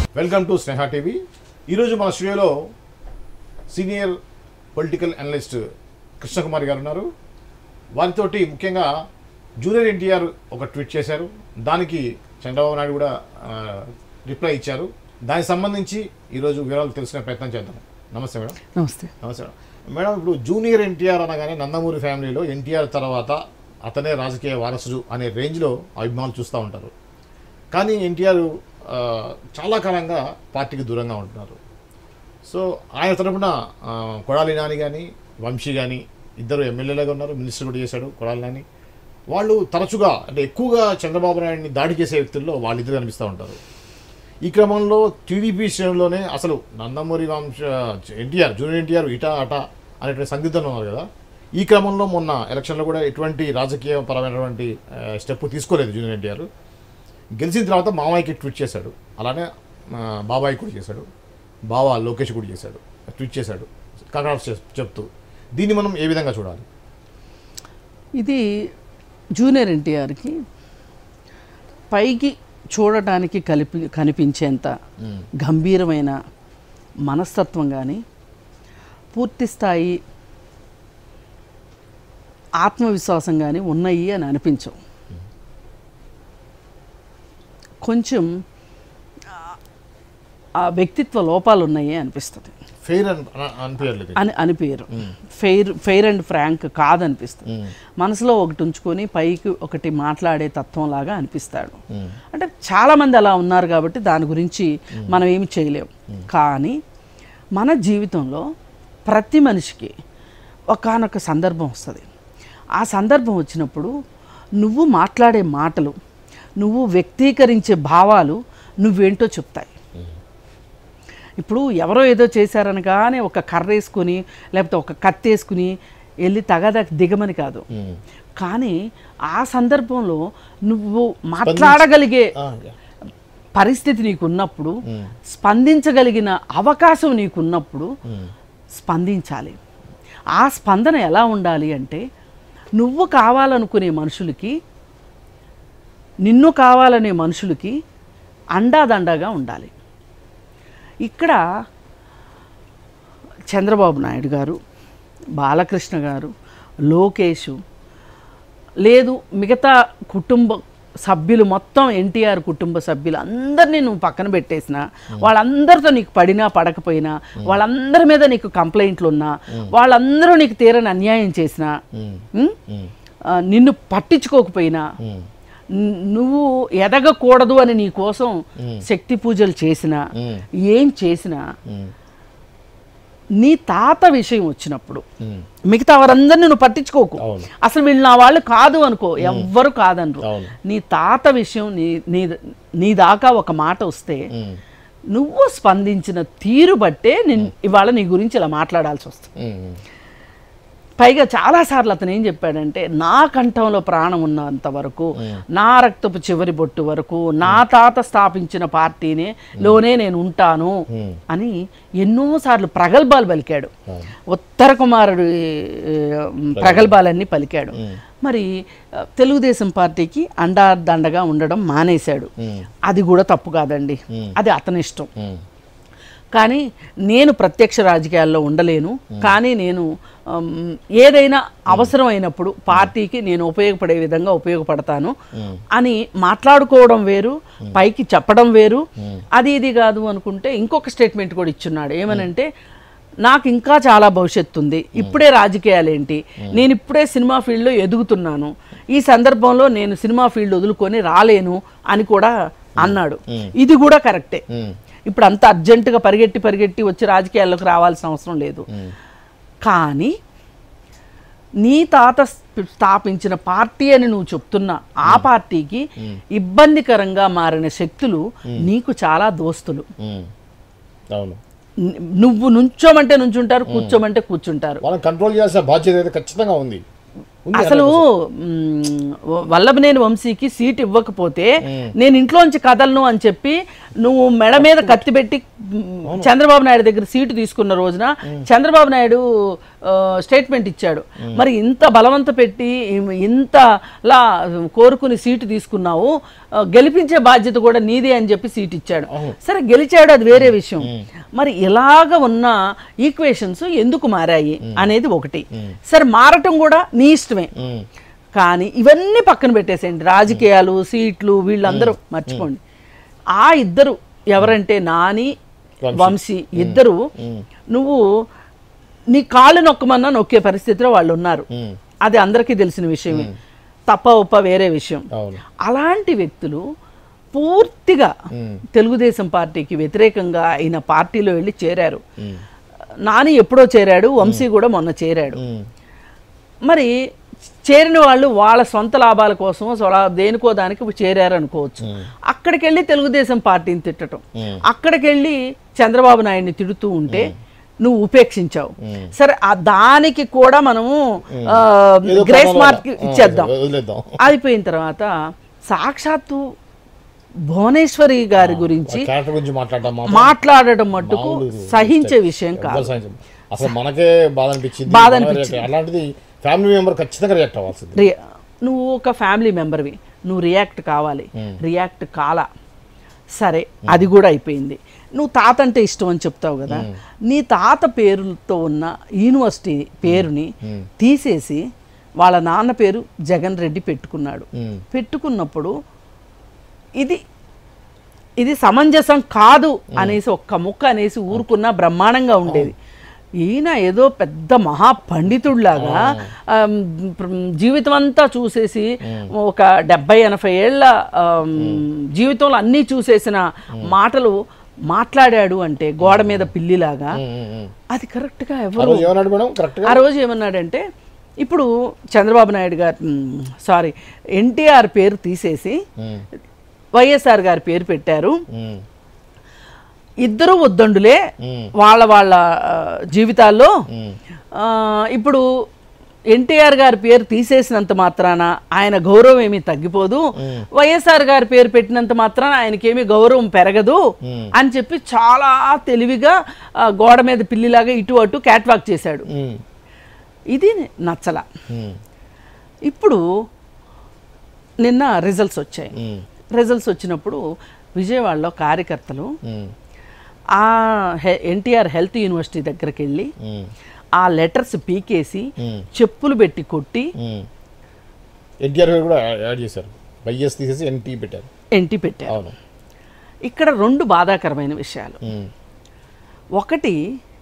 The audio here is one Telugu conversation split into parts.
వెల్కమ్ టు స్నేహ టీవీ ఈరోజు మన స్టూడియోలో సీనియర్ పొలిటికల్ అనలిస్ట్ కృష్ణకుమారి గారు ఉన్నారు వారితోటి ముఖ్యంగా జూనియర్ ఎన్టీఆర్ ఒక ట్వీట్ చేశారు దానికి చంద్రబాబు నాయుడు కూడా ఆ, రిప్లై ఇచ్చారు దానికి సంబంధించి ఈరోజు వివరాలు తెలుసుకునే ప్రయత్నం చేద్దాం నమస్తే మేడం నమస్తే నమస్తే మేడం. మేడం ఇప్పుడు జూనియర్ ఎన్టీఆర్ అనగానే నందమూరి ఫ్యామిలీలో ఎన్టీఆర్ తర్వాత అతనే రాజకీయ వారసుడు అనే రేంజ్లో అభిమానులు చూస్తూ ఉంటారు కానీ ఎన్టీఆర్ ఆ, చాలా కాలంగా పార్టీకి దూరంగా ఉంటున్నారు సో ఆయన తరపున ఆ, కొడాలి నాని కానీ వంశీ కానీ ఇద్దరు ఎమ్మెల్యేలుగా ఉన్నారు మినిస్టర్ కూడా చేశాడు కొడాలి నాని వాళ్ళు తరచుగా అంటే ఎక్కువగా చంద్రబాబు నాయుడిని దాడి చేసే వ్యక్తుల్లో వాళ్ళిద్దరు కనిపిస్తూ ఉంటారు ఈ క్రమంలో టీడీపీ శ్రేణిలోనే అసలు నందమూరి వంశ ఎన్టీఆర్ జూనియర్ ఎన్టీఆర్ ఇటా అటా అనేటువంటి సందిగ్ధంలో ఉన్నారు కదా ఈ క్రమంలో మొన్న ఎలక్షన్లో కూడా ఎటువంటి రాజకీయ పరమైనటువంటి స్టెప్ తీసుకోలేదు జూనియర్ ఎన్టీఆర్ గెలిచిన తర్వాత మామయ్యకి ట్వీట్ చేశాడు అలానే ఆ, బాబాయ్ కూడా చేశాడు బావా లోకేష్ కూడా చేశాడు ట్వీట్ చేశాడు కంగ్రాట్స్ చెప్తూ దీన్ని మనం ఏ విధంగా చూడాలి ఇది జూనియర్ ఎన్టీఆర్కి పైకి చూడటానికి కలిపి కనిపించేంత గంభీరమైన మనస్తత్వం కానీ పూర్తి స్థాయి ఆత్మవిశ్వాసం కానీ ఉన్నాయి అని అనిపించవు కొంచెం ఆ- ఆ వ్యక్తిత్వ లోపాలు ఉన్నాయి అనిపిస్తుంది ఫెయిర్ అని అన- అనిపించట్లేదు అని అనిపించరు ఫెయిర్ ఫెయిర్ అండ్ ఫ్రాంక్ కాదనిపిస్తుంది మనసులో ఒకటి ఉంచుకొని పైకి ఒకటి మాట్లాడే తత్వం లాగా అనిపిస్తాడు అంటే చాలామంది అలా ఉన్నారు కాబట్టి దాని గురించి మనం ఏమి చేయలేము కానీ మన జీవితంలో ప్రతి మనిషికి ఒకానొక సందర్భం వస్తుంది ఆ సందర్భం వచ్చినప్పుడు నువ్వు మాట్లాడే మాటలు నువ్వు వ్యక్తీకరించే భావాలు నువ్వేంటో చెప్తాయి ఇప్పుడు ఎవరో ఏదో చేశారనగానే ఒక కర్ర వేసుకుని లేకపోతే ఒక కత్తి వేసుకుని వెళ్ళి తగద దిగమని కాదు కానీ ఆ సందర్భంలో నువ్వు మాట్లాడగలిగే ఆ, యా. పరిస్థితి నీకు ఉన్నప్పుడు స్పందించగలిగిన అవకాశం నీకున్నప్పుడు స్పందించాలి ఆ స్పందన ఎలా ఉండాలి అంటే నువ్వు కావాలనుకునే మనుషులకి నిన్ను కావాలనే మనుషులకి అండాదండగా ఉండాలి ఇక్కడ చంద్రబాబు నాయుడు గారు బాలకృష్ణ గారు లోకేష్ లేదు మిగతా కుటుంబ సభ్యులు మొత్తం ఎన్టీఆర్ కుటుంబ సభ్యులు అందరినీ నువ్వు పక్కన పెట్టేసిన వాళ్ళందరితో నీకు పడినా పడకపోయినా వాళ్ళందరి మీద నీకు కంప్లైంట్లు ఉన్నా వాళ్ళందరూ నీకు తీరని అన్యాయం చేసినా ఉం? ఆ, నిన్ను పట్టించుకోకపోయినా న్- నువ్వు ఎదగకూడదు అని నీ కోసం శక్తి పూజలు చేసినా ఏం చేసినా నీ తాత విషయం వచ్చినప్పుడు మిగతా వారందరిని నువ్వు పట్టించుకోకు అవును. అసలు వీళ్ళు నా వాళ్ళు కాదు అనుకో ఎవ్వరు కాదనరు అవును. నీ తాత విషయం నీ నీ నీ దాకా ఒక మాట వస్తే నువ్వు స్పందించిన తీరు బట్టే నేను ఇవాళ నీ గురించి ఇలా మాట్లాడాల్సి వస్తుంది పైగా చాలాసార్లు అతను ఏం చెప్పాడంటే నా కంఠంలో ప్రాణం ఉన్నంత వరకు నా రక్తపు చివరి బొట్టు వరకు నా తాత స్థాపించిన పార్టీనే లోనే నేను ఉంటాను అని ఎన్నోసార్లు ప్రగల్భాలు పలికాడు ఉత్తర కుమారుడి ఆ, ప్రగల్భాలన్నీ పలికాడు మరి ఆ, తెలుగుదేశం పార్టీకి అండాదండగా ఉండడం మానేశాడు అది కూడా తప్పు కాదండి అది అతని ఇష్టం కానీ నేను ప్రత్యక్ష రాజకీయాల్లో ఉండలేను కానీ నేను అమ్, ఏదైనా అవసరమైనప్పుడు పార్టీకి నేను ఉపయోగపడే విధంగా ఉపయోగపడతాను అని మాట్లాడుకోవడం వేరు పైకి చెప్పడం వేరు అది ఇది కాదు అనుకుంటే ఇంకొక స్టేట్మెంట్ కూడా ఇచ్చున్నాడు ఏమనంటే నాకు ఇంకా చాలా భవిష్యత్తు ఉంది ఇప్పుడే రాజకీయాలు ఏంటి నేను ఇప్పుడే సినిమా ఫీల్డ్లో ఎదుగుతున్నాను ఈ సందర్భంలో నేను సినిమా ఫీల్డ్ వదులుకొని రాలేను అని కూడా అన్నాడు ఇది కూడా కరెక్టే ఇప్పుడు అంత అర్జెంటుగా పరిగెట్టి పరిగెట్టి వచ్చి రాజకీయాల్లోకి రావాల్సిన అవసరం లేదు కానీ నీ తాత స్థ- స్థాపించిన పార్టీ అని నువ్వు చెప్తున్న ఆ పార్టీకి ఇబ్బందికరంగా మారిన శక్తులు నీకు చాలా దోస్తులు అవును ని- నువ్వు నుంచోమంటే నుంచుంటారు కూర్చోమంటే కూర్చుంటారు వాళ్ళని కంట్రోల్ చేయాల్సిన బాధ్యత అయితే ఖచ్చితంగా ఉంది ఉంది అసలు మ్, వల్లభనేని వంశీకి సీట్ ఇవ్వకపోతే నేను ఇంట్లోంచి కదలను అని చెప్పి నువ్వు మెడ మీద కత్తి పెట్టి మ్, చంద్రబాబు నాయుడు దగ్గర సీటు తీసుకున్న రోజున చంద్రబాబు నాయుడు ఆ, స్టేట్మెంట్ ఇచ్చాడు మరి ఇంత బలవంత పెట్టి ఇం- ఇంతలా కోరుకుని సీటు తీసుకున్నావు ఆ, గెలిపించే బాధ్యత కూడా నీదే అని చెప్పి సీట్ ఇచ్చాడు సరే గెలిచాడు అది వేరే విషయం మరి ఇలాగ ఉన్న ఈక్వేషన్స్ ఎందుకు మారాయి అనేది ఒకటి సరే మారటం కూడా నీ ఇష్టమే ఉమ్, కానీ ఇవన్నీ పక్కన పెట్టేసేయండి రాజకీయాలు సీట్లు వీళ్ళందరూ మర్చిపోండి ఆ ఇద్దరు ఎవరంటే నాని వంశీ ఇద్దరు నువ్వు నీ కాళ్ళు నొక్కమన్నా నొక్కే పరిస్థితిలో వాళ్ళు ఉన్నారు ఉమ్, అది అందరికీ తెలిసిన విషయమే తప్ప ఉప్ప వేరే విషయం అవును అలాంటి వ్యక్తులు పూర్తిగా తెలుగుదేశం పార్టీకి వ్యతిరేకంగా అయిన పార్టీలో వెళ్ళి చేరారు ఉమ్, నాని ఎప్పుడో చేరాడు వంశీ కూడా మొన్న చేరాడు ఉమ్, మరి చేరిన వాళ్ళు వాళ్ళ సొంత లాభాల కోసం సొలా- దేనికో దానికి చేరారు అనుకోవచ్చు అక్కడికి వెళ్ళి తెలుగుదేశం పార్టీని తిట్టడం Hmm. అక్కడికి వెళ్ళి చంద్రబాబు నాయుడిని తిడుతూ ఉంటే నువ్వు ఉపేక్షించావు సరే ఆ దానికి కూడా మనము ఆ, ఏదో గ్రేస్ కారణాల మార్క్ వల్ల. ఆ, ఇచ్చేద్దాం వదిలేద్దాం అయిపోయిన తర్వాత సాక్షాత్తు భువనేశ్వరి గారి గురించి క్యారెక్టర్ గురించి మాట్లాడడం మాత్రం మాట్లాడటం మట్టుకు మామూలు సహించే విషయం కాదు ఎవ్వరు సహించం. అసలు మనకే బాధ అనిపించింది బాధ మనం అనిపించింది. react- అలాంటిది ఫ్యామిలీ మెంబర్ ఖచ్చితంగా రియాక్ట్ అవ్వాల్సింది రి- నువ్వు ఒక ఫ్యామిలీ మెంబర్వి నువ్వు రియాక్ట్ కావాలి రియాక్ట్ కాలా సరే అది కూడా అయిపోయింది నువ్వు తాత అంటే ఇష్టం అని చెప్తావు కదా నీ తాత పేరుతో ఉన్న యూనివర్సిటీ పేరుని తీసేసి వాళ్ళ నాన్న పేరు జగన్ రెడ్డి పెట్టుకున్నాడు ఉమ్, పెట్టుకున్నప్పుడు ఇది ఇది సమంజసం కాదు అనేసి ఒక్క ముక్క అనేసి ఊరుకున్నా బ్రహ్మాండంగా ఉండేది ఈయన ఏదో పెద్ద మహా పండితుడిలాగా ఆమ్, ప్ర- జీవితం అంతా చూసేసి ఒక డెబ్బై ఎనభై ఏళ్ళ ఆమ్, జీవితంలో అన్నీ చూసేసిన మాటలు మాట్లాడాడు అంటే గోడ మీద పిల్లిలాగా ఉమ్, ఉమ్, ఉమ్. అది కరెక్ట్గా ఆ ఎవరు రోజు ఏమన్నాడు మేడం కరెక్ట్ ఆ రోజు ఏమన్నాడంటే ఇప్పుడు చంద్రబాబు నాయుడు గారు సారీ ఎన్టీఆర్ పేరు తీసేసి వైఎస్ఆర్ గారి పేరు పెట్టారు ఇద్దరు వద్దండులే వాళ్ళ వాళ్ళ ఆ, జీవితాల్లో ఆ, ఇప్పుడు ఎన్టీఆర్ గారి పేరు తీసేసినంత మాత్రాన ఆయన గౌరవం ఏమీ తగ్గిపోదు వైఎస్ఆర్ గారి పేరు పెట్టినంత మాత్రాన ఆయనకేమీ గౌరవం పెరగదు అని చెప్పి చాలా తెలివిగా ఆ, గోడ మీద పిల్లిలాగా ఇటు అటు క్యాట్ వాక్ చేశాడు ఇది నచ్చల ఇప్పుడు నిన్న రిజల్ట్స్ వచ్చాయి రిజల్ట్స్ వచ్చినప్పుడు విజయవాడలో కార్యకర్తలు ఆ ఎన్టీఆర్ హెల్త్ యూనివర్సిటీ దగ్గరికి వెళ్ళి ఆ లెటర్స్ పీకేసి చెప్పులు పెట్టి కొట్టి ఎన్టీఆర్ గారు కూడా యాడ్ చేశారు వైఎస్ తీసేసి ఎన్టీ పెట్టారు ఎంటి పెట్టారు అవును ఇక్కడ రెండు బాధాకరమైన విషయాలు ఉమ్, ఒకటి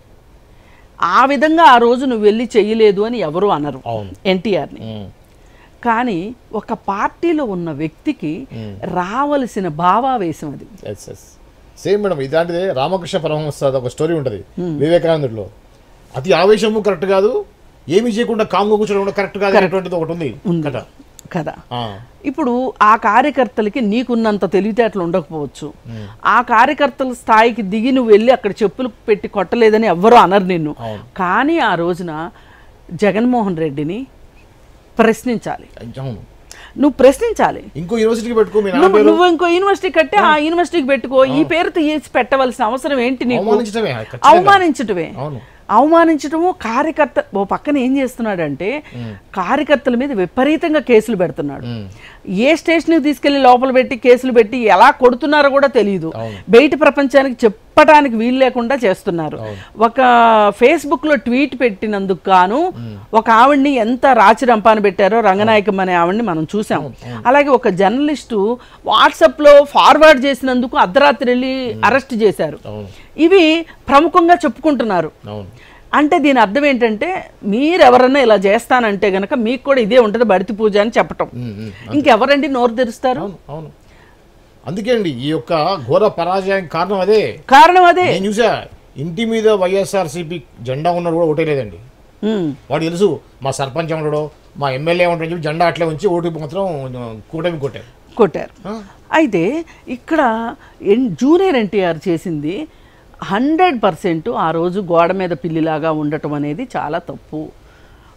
ఆ విధంగా ఆ రోజు నువ్వు వెళ్ళి చెయ్యలేదు అని ఎవరు అనరు అవును ఎన్టీఆర్ని ఉమ్, కానీ ఒక పార్టీలో ఉన్న వ్యక్తికి రావలసిన భావావేశం అది ఎస్ ఎస్ సేమ్ మేడం ఇలాంటిదే రామకృష్ణ పరమహంస ఒక స్టోరీ ఉంటుంది వివేకానందుడిలో అతి ఆవేశము కరెక్ట్ కాదు ఏమి చేయకుండా కామ్గా కూర్చోడం కూడా కరెక్ట్ కాదు అనేటువంటిది ఒకటి ఉంది కదా కదా ఆ, ఇప్పుడు ఆ కార్యకర్తలకి నీకున్నంత తెలివితేటలు ఉండకపోవచ్చు ఆ కార్యకర్తల స్థాయికి దిగి నువ్వు వెళ్ళి అక్కడ చెప్పులు పెట్టి కొట్టలేదని ఎవ్వరూ అనరు నిన్ను అవును. కానీ ఆ రోజున జగన్మోహన్ రెడ్డిని ప్రశ్నించాలి అవును నువ్వు ప్రశ్నించాలి ఇంకో యూనివర్సిటీకి పెట్టుకో మీ నాన్న నువ్వు పేరు నువ్వు ఇంకో యూనివర్సిటీ కట్టి ఆ యూనివర్సిటీకి పెట్టుకో ఈ పేరు తీసి పెట్టవలసిన అవసరం ఏంటి నీకు అవమానించడమే ఖచ్చితంగా. అవమానించటమే అవును అవమానించటము కార్యకర్త ఓ పక్కన ఏం చేస్తున్నాడంటే కార్యకర్తల మీద విపరీతంగా కేసులు పెడుతున్నాడు ఏ స్టేషన్కి తీసుకెళ్లి లోపల పెట్టి కేసులు పెట్టి ఎలా కొడుతున్నారో కూడా తెలియదు బయట ప్రపంచానికి చెప్పడానికి వీలు లేకుండా చేస్తున్నారు ఒక ఫేస్బుక్ లో ట్వీట్ పెట్టినందుకు గాను ఒక ఆవిడ్ని ఎంత రాచి రంపాన పెట్టారో రంగనాయకం అనే ఆవిడ్ని మనం చూసాం అలాగే ఒక జర్నలిస్టు వాట్సాప్ లో ఫార్వర్డ్ చేసినందుకు అర్ధరాత్రి వెళ్ళి అరెస్ట్ చేశారు అవును ఇవి ప్రముఖంగా చెప్పుకుంటున్నారు అవును అంటే దీని అర్థం ఏంటంటే మీరు ఎవరన్నా ఇలా చేస్తానంటే గనక మీకు కూడా ఇదే ఉంటుంది బడితి పూజ అని చెప్పటం ఉమ్, ఉమ్. ఇంకెవరండి నోరు తెరుస్తారు అవును అవును అందుకే అండి ఈ యొక్క ఘోర పరాజయానికి కారణం అదే కారణం అదే నేను చూసా ఇంటి మీద వైఎస్ఆర్సీపీ జెండా ఉన్నాడు కూడా ఓటే లేదండి ఉమ్, వాడు తెలుసు మా సర్పంచ్ ఉండడో మా ఎమ్మెల్యే ఉంటాడని చెప్పి జెండా అట్లే ఉంచి ఓటు మాత్రం కూటమి కొట్టారు కొట్టారు ఆ? అయితే ఇక్కడ ఎన్- జూనియర్ ఎన్టీఆర్ చేసింది హండ్రెడ్ పర్సెంట్ ఆ రోజు గోడ మీద పిల్లిలాగా ఉండటం అనేది చాలా తప్పు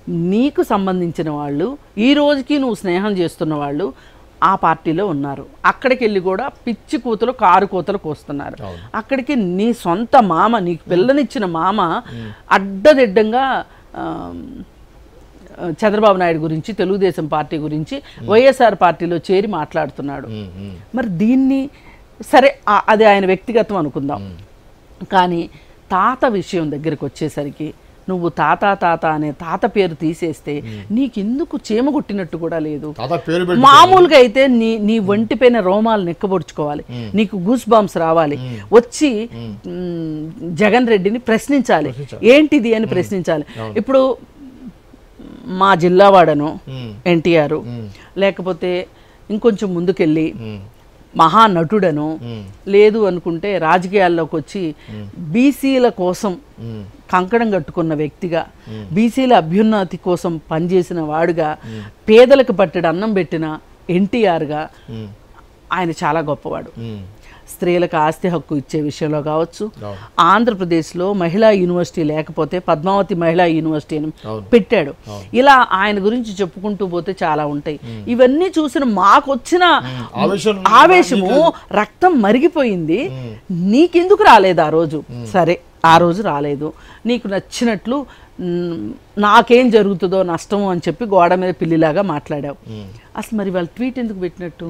నీకు సంబంధించిన వాళ్ళు ఈ రోజుకి నువ్వు స్నేహం చేస్తున్న వాళ్ళు ఆ పార్టీలో ఉన్నారు అక్కడికి వెళ్ళి కూడా పిచ్చి కూతులు కారు కూతలు కోస్తున్నారు అక్కడికి నీ సొంత మామ నీకు పిల్లనిచ్చిన మామ అడ్డదిడ్డంగా ఆ, చంద్రబాబు నాయుడు గురించి తెలుగుదేశం పార్టీ గురించి వైఎస్ఆర్ పార్టీలో చేరి మాట్లాడుతున్నాడు ఉమ్, ఉమ్, మరి దీన్ని సరే ఆ- అది ఆయన వ్యక్తిగతం అనుకుందాం కానీ తాత విషయం దగ్గరికి వచ్చేసరికి నువ్వు తాత తాత అనే తాత పేరు తీసేస్తే నీకెందుకు చీమ కొట్టినట్టు కూడా లేదు తాత పేరు పెట్టి మామూలుగా అయితే నీ నీ ఒంటిపైన రోమాలు నెక్కబొడుచుకోవాలి నీకు గూస్ బాంబ్స్ రావాలి వచ్చి మ్, జగన్ రెడ్డిని ప్రశ్నించాలి ఏంటిది అని ప్రశ్నించాలి ఇప్పుడు మా జిల్లా వాడను ఉమ్, ఎన్టీఆర్ లేకపోతే ఇంకొంచెం ముందుకెళ్ళి ఉమ్, మహానటుడను ఉమ్, లేదు అనుకుంటే రాజకీయాల్లోకి వచ్చి బీసీల కోసం ఉమ్, కంకణం కట్టుకున్న వ్యక్తిగా బీసీల అభ్యున్నతి కోసం పనిచేసిన వాడుగా పేదలకు పట్టెడు అన్నం పెట్టిన ఎన్టీఆర్గా ఉమ్, ఆయన చాలా గొప్పవాడు ఉమ్, స్త్రీలకు ఆస్తి హక్కు ఇచ్చే విషయంలో కావచ్చు అవును. ఆంధ్రప్రదేశ్లో మహిళా యూనివర్సిటీ లేకపోతే పద్మావతి మహిళా యూనివర్సిటీని అవును. పెట్టాడు ఇలా ఆయన గురించి చెప్పుకుంటూ పోతే చాలా ఉంటాయి ఇవన్నీ చూసిన మాకొచ్చిన ఆవేశం ఆవేశము రక్తం మరిగిపోయింది నీకెందుకు రాలేదు ఆ రోజు సరే ఆ రోజు రాలేదు నీకు నచ్చినట్లు మ్, నాకేం జరుగుతుందో నష్టము అని చెప్పి గోడ మీద పిల్లిలాగా మాట్లాడావు అసలు మరి వాళ్ళ ట్వీట్ ఎందుకు పెట్టినట్టు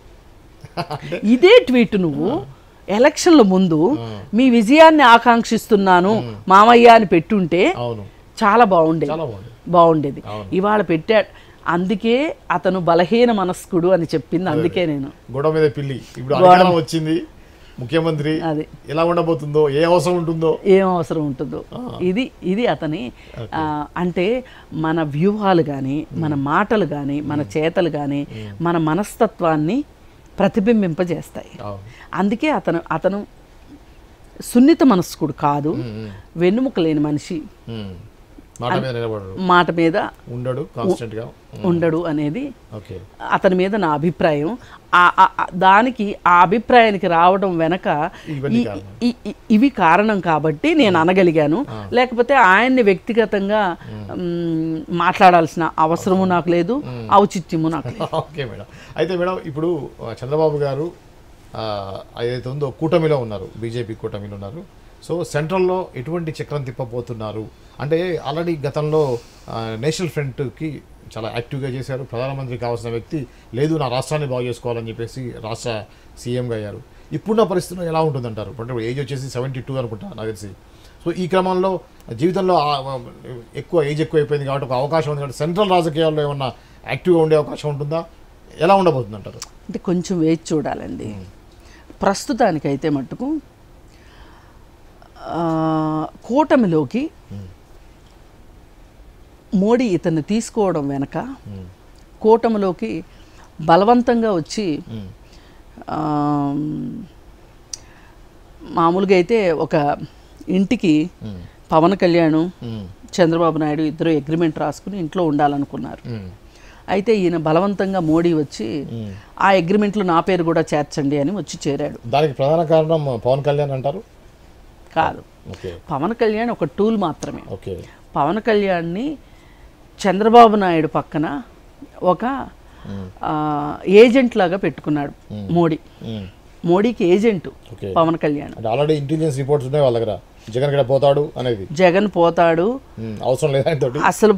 ఇదే ట్వీట్ నువ్వు ఎలక్షన్ల ముందు మీ విజయాన్ని ఆకాంక్షిస్తున్నాను మామయ్య అని పెట్టుంటే అవును చాలా బాగుండేది చాలా బాగుంది బాగుండేది ఇవాళ పెట్టాడు అందుకే అతను బలహీన మనస్కుడు అని చెప్పింది అందుకే నేను గొడవ మీద పిల్లి ఇప్పుడు అధికారం వచ్చింది ముఖ్యమంత్రి అది ఎలా ఉండబోతుందో ఏ అవసరం ఉంటుందో ఏం అవసరం ఉంటుందో ఇది ఇది అతని ఆ, అంటే మన వ్యూహాలు కానీ మన మాటలు కానీ మన చేతలు కానీ మన మనస్తత్వాన్ని ప్రతిబింబింపజేస్తాయి అవును అందుకే అతను అతను సున్నిత మనస్కుడు కాదు వెన్నుముక లేని మనిషి ఉమ్. మాట మీద నిలబడరు మాట మీద ఉండడు కాన్స్టెంట్ గా ఉండడు అనేది ఓకే అతని మీద నా అభిప్రాయం ఆ- ఆ- ఆ- దానికి ఆ అభిప్రాయానికి రావడం వెనక ఇవన్నీ ఈ- కారణం. ఈ- ఈ- ఇవి కారణం కాబట్టి నేను అనగలిగాను లేకపోతే ఆయన్ని వ్యక్తిగతంగా మ్, మాట్లాడాల్సిన అవసరము నాకు లేదు ఔచిత్యము నాకు లేదు ఓకే మేడం అయితే మేడం ఇప్పుడు ఆ, చంద్రబాబు గారు ఆ, ఏదైతే ఉందో కూటమిలో ఉన్నారు బీజేపీ కూటమిలో ఉన్నారు సో సెంట్రల్లో ఎటువంటి చక్రం తిప్పబోతున్నారు అంటే ఆల్రెడీ గతంలో ఆ, నేషనల్ ఫ్రంట్కి చాలా యాక్టివ్గా చేశారు ప్రధానమంత్రి కావాల్సిన వ్యక్తి లేదు నా రాష్ట్రాన్ని బాగు చేసుకోవాలని చెప్పేసి రాష్ట్ర సీఎంగా అయ్యారు ఇప్పుడున్న పరిస్థితుల్లో ఎలా ఉంటుందంటారు అంటే ఏజ్ వచ్చేసి సెవెంటీ టూ అనుకుంటా నాకు తెలిసి సో ఈ క్రమంలో జీవితంలో ఆ- ఆ- ఎక్కువ ఏజ్ ఎక్కువ అయిపోయింది కాబట్టి ఒక అవకాశం ఉంది కాబట్టి సెంట్రల్ రాజకీయాల్లో ఏమన్నా యాక్టివ్గా ఉండే అవకాశం ఉంటుందా ఎలా ఉండబోతుంది అంటారు అంటే కొంచెం వేచి చూడాలండి ప్రస్తుతానికైతే మట్టుకు ఆ, కూటమిలోకి మోడీ ఇతన్ని తీసుకోవడం వెనక కూటమిలోకి బలవంతంగా వచ్చి ఆ, మామూలుగా అయితే ఒక ఇంటికి పవన్ కళ్యాణ్ చంద్రబాబు నాయుడు ఇద్దరు అగ్రిమెంట్ రాసుకుని ఇంట్లో ఉండాలనుకున్నారు అయితే ఈయన బలవంతంగా మోడీ వచ్చి ఆ అగ్రిమెంట్లో నా పేరు కూడా చేర్చండి అని వచ్చి చేరాడు దానికి ప్రధాన కారణం పవన్ కళ్యాణ్ అంటారు కాదు ఓకే పవన్ కళ్యాణ్ ఒక టూల్ మాత్రమే ఓకే పవన్ కళ్యాణ్ని చంద్రబాబు నాయుడు పక్కన ఒక ఆ, ఏజెంట్ లాగా పెట్టుకున్నాడు మోడీ మోడీకి ఏజెంట్ ఓకే పవన్ కళ్యాణ్ అంటే ఆల్రెడీ ఇంటెలిజెన్స్ రిపోర్ట్స్ ఉన్నాయి వాళ్ళ దగ్గర జగన్ ఇక్కడ పోతాడు అనేది జగన్ పోతాడు ఉమ్, అవసరం లేదా తోటి అసలు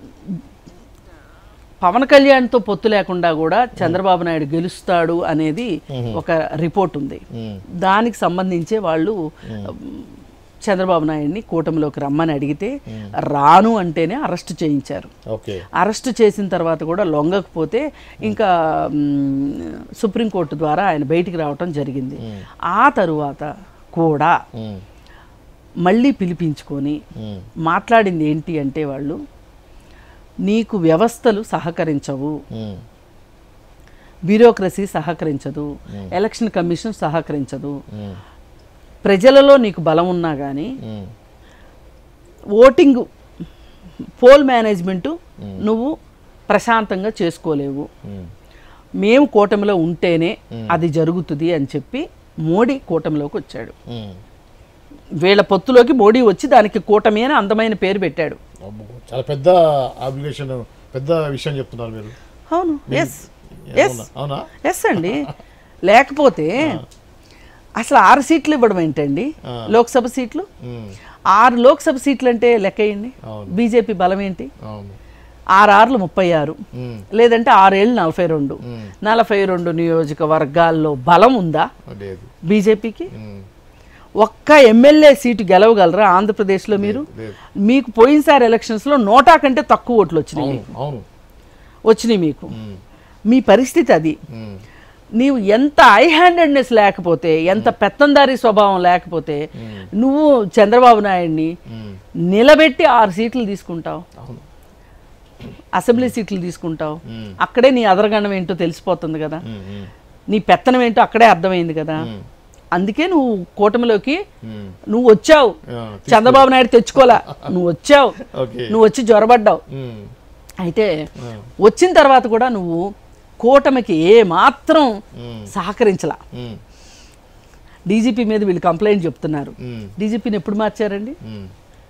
పవన్ కళ్యాణ్తో పొత్తు లేకుండా కూడా చంద్రబాబు నాయుడు గెలుస్తాడు అనేది ఒక రిపోర్ట్ ఉంది దానికి సంబంధించే వాళ్ళు చంద్రబాబు నాయుడిని కూటమిలోకి రమ్మని అడిగితే రాను అంటేనే అరెస్ట్ చేయించారు ఓకే అరెస్ట్ చేసిన తర్వాత కూడా లొంగకపోతే ఇంకా మ్, సుప్రీంకోర్టు ద్వారా ఆయన బయటికి రావటం జరిగింది ఆ తరువాత కూడా ఉమ్, మళ్ళీ పిలిపించుకొని ఉమ్, మాట్లాడింది ఏంటి అంటే వాళ్ళు నీకు వ్యవస్థలు సహకరించవు ఉమ్, బ్యూరోక్రసీ సహకరించదు ఎలక్షన్ కమిషన్ సహకరించదు ఉమ్, ప్రజలలో నీకు బలం ఉన్నా కానీ ఉమ్, ఓటింగ్ పోల్ మేనేజ్మెంటు నువ్వు ప్రశాంతంగా చేసుకోలేవు ఉమ్, మేము కూటమిలో ఉంటేనే అది జరుగుతుంది అని చెప్పి మోడీ కూటమిలోకి వచ్చాడు ఉమ్. వీళ్ళ పొత్తులోకి మోడీ వచ్చి దానికి కూటమి అని అందమైన పేరు పెట్టాడు అమ్మో, చాలా పెద్ద అప్లికేషన్ పెద్ద విషయం చెప్తున్నారు మీరు అవును ఎస్ ఎస్ అవునా? అవునా ఎస్ అండి లేకపోతే అసలు ఆరు సీట్లు ఇవ్వడం ఏంటండి ఆ. లోక్సభ సీట్లు ఉమ్, ఆరు లోక్సభ సీట్లు అంటే లెక్క వేయండి అవును బీజేపీ బలం ఏంటి అవును ఆరు ఆరులు ముప్పై ఆరు ఉమ్, లేదంటే ఆరేళ్ళు నలభై రెండు ఉమ్, నలభై రెండు నియోజకవర్గాల్లో బలం ఉందా లేదు బీజేపీకి ఉమ్, ఒక్క ఎమ్మెల్యే సీటు గెలవగలరా ఆంధ్రప్రదేశ్లో మీరు లేదు మీకు పోయినసారి ఎలక్షన్స్లో నోటా కంటే తక్కువ ఓట్లు వచ్చినాయి అవును మీకు. అవును వచ్చినాయి మీకు ఉమ్, మీ పరిస్థితి అది ఉమ్, నీవు ఎంత ఐ హ్యాండెడ్నెస్ లేకపోతే ఎంత పెత్తందారీ స్వభావం లేకపోతే నువ్వు చంద్రబాబు నాయుడిని ఉమ్, నిలబెట్టి ఆరు సీట్లు తీసుకుంటావు అవును అసెంబ్లీ సీట్లు తీసుకుంటావు ఉమ్, అక్కడే నీ అదరగండం ఏంటో తెలిసిపోతుంది కదా ఉమ్, ఉమ్, నీ పెత్తనం ఏంటో అక్కడే అర్థమైంది కదా ఉమ్, అందుకే నువ్వు కూటమిలోకి ఉమ్, నువ్వు వచ్చావు ఆ, చంద్రబాబు నాయుడు తెచ్చుకోలే నువ్వు వచ్చావు ఓకే నువ్వు వచ్చి జ్వరబడ్డావు ఉమ్, అయితే ఆ, వచ్చిన తర్వాత కూడా నువ్వు కూటమికి ఏ మాత్రం ఉమ్, సహకరించలా ఉమ్, డీజీపీ మీద వీళ్ళు కంప్లైంట్ చెప్తున్నారు ఉమ్, డీజీపీని ఎప్పుడు మార్చారండి ఉమ్.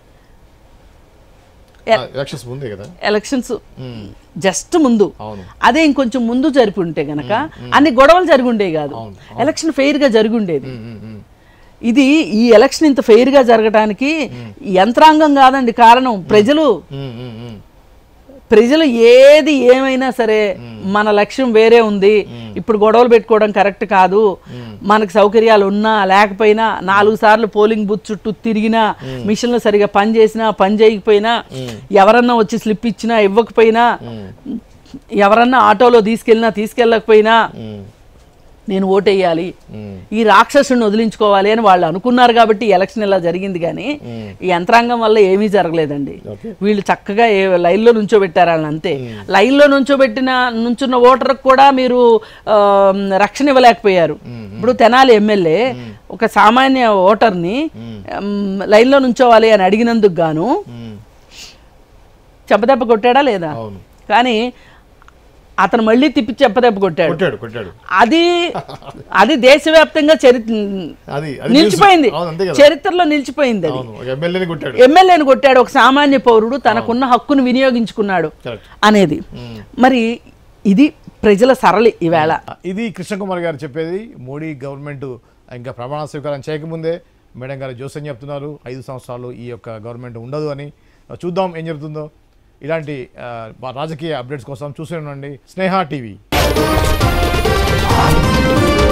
ఎ- ఆ, ఎలక్షన్స్ ముందే కదా ఎలక్షన్స్ ఉమ్, జస్ట్ ముందు అవును అదే ఇంకొంచెం ముందు జరిపి ఉంటే గనక అన్ని గొడవలు జరిగి ఉండేవి కాదు అవును, ఎలక్షన్ ఫెయిర్ గా జరిగి ఉండేది ఉమ్, ఉమ్, ఉమ్, ఇది ఈ ఎలక్షన్ ఇంత ఫెయిర్ గా జరగడానికి యంత్రాంగం కాదండి కారణం ప్రజలు ఉమ్, ఉమ్, ఉమ్, ప్రజలు ఏది ఏమైనా సరే మన లక్ష్యం వేరే ఉంది ఇప్పుడు గొడవలు పెట్టుకోవడం కరెక్ట్ కాదు మనకు సౌకర్యాలు ఉన్నా లేకపోయినా నాలుగు సార్లు పోలింగ్ బూత్ చుట్టూ తిరిగినా మిషన్లు సరిగా పని చేసినా పని చేయకపోయినా ఎవరన్నా వచ్చి స్లిప్ ఇచ్చినా ఇవ్వకపోయినా ఉమ్, ఎవరన్నా ఆటోలో తీసుకెళ్ళినా తీసుకెళ్ళకపోయినా ఉమ్, నేను ఓటేయాలి ఉమ్, ఈ రాక్షసుని వదిలించుకోవాలి అని వాళ్ళు అనుకున్నారు కాబట్టి ఈ ఎలక్షన్ ఇలా జరిగింది కానీ ఉమ్. ఈ యంత్రాంగం వల్ల ఏమీ జరగలేదండి ఓకే వీళ్ళు చక్కగా ఏ లైన్లో నుంచోబెట్టారు వాళ్ళని అంతే లైన్లో నుంచోబెట్టిన నుంచున్న ఓటర్కి కూడా మీరు ఆ, రక్షణ ఇవ్వలేకపోయారు ఇప్పుడు తెనాలి ఎమ్మెల్యే ఒక సామాన్య ఓటర్ని ఉమ్, లైన్లో నుంచోవాలి అని అడిగినందుకు గాను ఉమ్, చెంపదెబ్బ కొట్టాడా లేదా అవును కానీ అతను మళ్ళీ తిప్పి చెంపదెబ్బ కొట్టాడు కొట్టాడు కొట్టాడు అది అది దేశవ్యాప్తంగా చరిత్ర అది అది నిలిచిపోయింది అవును అంతే కదా చరిత్రలో నిలిచిపోయింది అది అవును ఒక ఎమ్మెల్యేని కొట్టాడు ఎమ్మెల్యేని కొట్టాడు ఒక సామాన్య పౌరుడు తనకున్న హక్కును వినియోగించుకున్నాడు కరెక్ట్ అనేది మరి ఇది ప్రజల సరళి ఈవేళ ఇది కృష్ణకుమార్ గారు చెప్పేది మోడీ గవర్నమెంట్ ఇంకా ప్రమాణ స్వీకారం చేయకముందే మేడం గారు జోసన్ చెప్తున్నారు ఐదు సంవత్సరాలు ఈ యొక్క గవర్నమెంట్ ఉండదు అని చూద్దాం ఏం జరుగుతుందో ఇలాంటి ఆ, రాజకీయ అప్డేట్స్ కోసం చూసే ఉండండి స్నేహ టీవీ